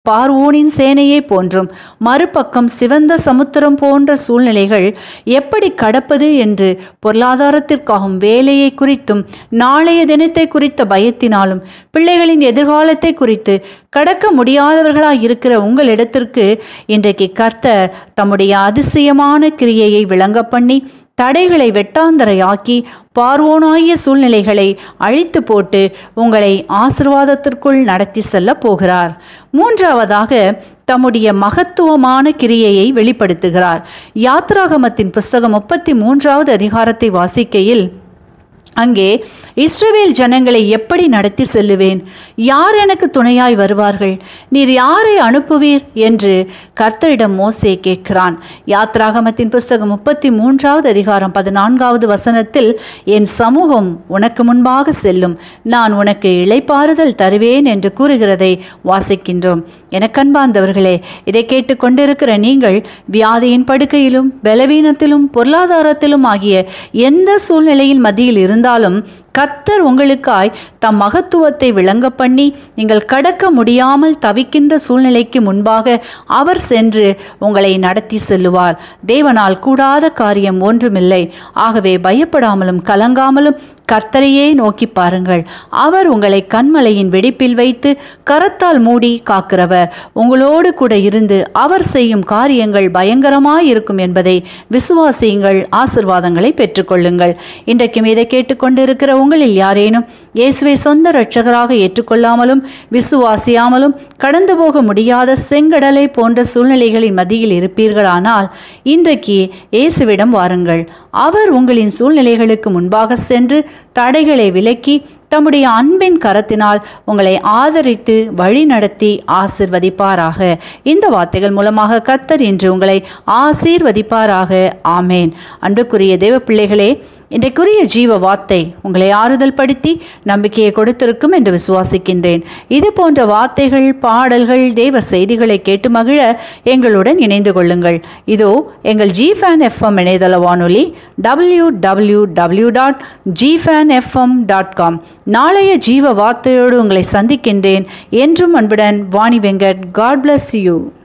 பார்வோனின் சேனையை போன்றும் மறுபக்கம் சிவந்த சமுத்திரம் போன்ற சூழ்நிலைகள் எப்படி கடப்பது என்று பொருளாதாரத்திற்காகவும் வேலையை குறித்தும் நாளைய தினத்தை குறித்த பயத்தினாலும் பிள்ளைகளின் எதிர்காலத்தை குறித்து கடக்க முடியாதவர்களாய் இருக்கிற உங்களிடத்திற்கு இன்றைக்கு கர்த்தர் தம்முடைய அதிசயமான கிரியையை விளங்க பண்ணி தடைகளை வெட்டாந்தரையாக்கி பார்வோனாகிய சூழ்நிலைகளை அழித்து போட்டு உங்களை ஆசிர்வாதத்திற்குள் நடத்தி செல்ல போகிறார் மூன்றாவதாக தம்முடைய மகத்துவமான கிரியையை வெளிப்படுத்துகிறார் யாத்ராகமத்தின் புஸ்தகம் முப்பத்தி மூன்றாவது அதிகாரத்தை வாசிக்கையில் அங்கே இஸ்ரவேல் ஜனங்களை எப்படி நடத்தி செல்லுவேன் யார் எனக்கு துணையாய் வருவார்கள் நீர் யாரை அனுப்புவீர் என்று கர்த்தரிடம் மோசே கேட்கிறான் யாத்ராகமத்தின் புஸ்தகம் முப்பத்தி மூன்றாவது அதிகாரம் பதினான்காவது வசனத்தில் என் சமூகம் உனக்கு முன்பாக செல்லும் நான் உனக்கு இளைப்பாறுதல் தருவேன் என்று கூறுகிறதை வாசிக்கின்றோம் எனக்கன்பார்ந்தவர்களே இதை கேட்டுக்கொண்டிருக்கிற நீங்கள் வியாதியின் படுக்கையிலும் பலவீனத்திலும் பொருளாதாரத்திலும் ஆகிய எந்த சூழ்நிலையில் மத்தியில் இருந்தாலும் கத்தர் உங்களுக்காய் தம் மகத்துவத்தை விளங்க பண்ணி நீங்கள் கடக்க முடியாமல் தவிக்கின்ற சூழ்நிலைக்கு முன்பாக அவர் சென்று உங்களை நடத்தி செல்லுவார் தேவனால் கூடாத காரியம் ஒன்றுமில்லை ஆகவே பயப்படாமலும் கலங்காமலும் கர்த்தரையே நோக்கி பாருங்கள் அவர் உங்களை கண்மலையின் வெடிப்பில் வைத்து கரத்தால் மூடி காக்கிறவர் உங்களோடு கூட இருந்து அவர் செய்யும் காரியங்கள் பயங்கரமாய் இருக்கும் என்பதை விசுவாசியுங்கள் ஆசிர்வாதங்களை பெற்றுக்கொள்ளுங்கள் இன்றைக்கும் இதை கேட்டுக்கொண்டிருக்கிற உங்களில் யாரேனும் இயேசுவை சொந்த இரட்சகராக ஏற்றுக்கொள்ளாமலும் விசுவாசியாமலும் கடந்து போக முடியாத செங்கடலை போன்ற சூழ்நிலைகளின் மத்தியில் இருப்பீர்களானால் இன்றைக்கு இயேசுவிடம் வாருங்கள் அவர் உங்களின் சூழ்நிலைகளுக்கு முன்பாக சென்று தடைகளை விலக்கி தம்முடைய அன்பின் கரத்தினால் உங்களை ஆதரித்து வழிநடத்தி ஆசிர்வதிப்பாராக இந்த வார்த்தைகள் மூலமாக கத்தர் இன்று உங்களை ஆசீர்வதிப்பாராக ஆமேன் அன்புக்குரிய தேவ பிள்ளைகளே இன்றைக்குரிய ஜீவ வார்த்தை உங்களை ஆறுதல் படுத்தி நம்பிக்கையை கொடுத்திருக்கும் என்று விசுவாசிக்கின்றேன் இது போன்ற வார்த்தைகள் பாடல்கள் தேவ செய்திகளை கேட்டு மகிழ எங்களுடன் இணைந்து கொள்ளுங்கள் இதோ எங்கள் ஜி ஃபேன் எஃப்எம் இணையதள வானொலி W W W dot G fan FM dot com நாளைய ஜீவ வார்த்தையோடு உங்களை சந்திக்கின்றேன் என்றும் அன்புடன் Vani Venkat God bless you